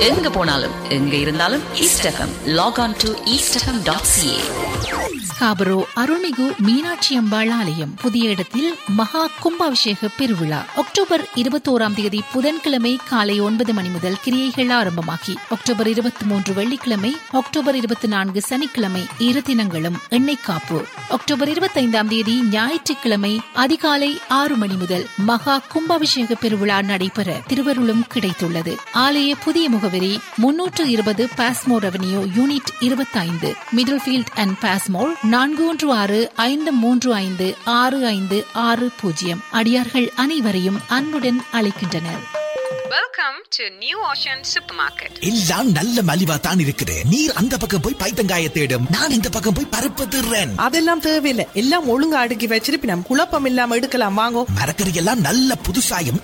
எங்க போனாலும் எங்க இருந்தாலும் east FM log on to east FM dot CA Scarborough அருள்மிகு மீனாட்சி அம்பாள் ஆலயம் புதிய இடத்தில் மகா கும்பாபிஷேக பெருவிழா அக்டோபர் இருபத்தோராம் தேதி புதன்கிழமை காலை ஒன்பது மணி முதல் கிரியைகள் ஆரம்பமாகி அக்டோபர் இருபத்தி மூன்று வெள்ளிக்கிழமை அக்டோபர் இருபத்தி நான்கு சனிக்கிழமை இரு தினங்களும் எண்ணெய் காப்பு அக்டோபர் இருபத்தைந்தாம் தேதி ஞாயிற்றுக்கிழமை அதிகாலை ஆறு மணி முதல் மகா கும்பாபிஷேக பெருவிழா நடைபெற திருவருளும் கிடைத்துள்ளது ஆலய புதிய முகவரி முன்னூற்று இருபது பாஸ்மோர் அவென்யூ யூனிட் இருபத்தைந்து மிடில் ஃபீல்ட் அண்ட் பாஸ்மோர் நான்கு ஒன்று ஆறு ஐந்து மூன்று ஐந்து ஆறு ஐந்து ஆறு பூஜ்ஜியம் அடியார்கள் அனைவரையும் அன்புடன் அழைக்கின்றனர் Welcome to New Ocean Supermarket. எல்லாம் நல்ல மலிவா தான் இருக்குது நீர் அந்த பக்கம் போய் பைத்தங்காய தேடும் நான் இந்த பக்கம் போய் பருப்பு திருறேன் அதெல்லாம் தேவையில்லை எல்லாம் ஒழுங்கா அடுக்கி வச்சிருப்பி நம்ம குழப்பம் இல்லாம எடுக்கலாம் வாங்கோ மரக்கறி எல்லாம் நல்ல புதுசாயும்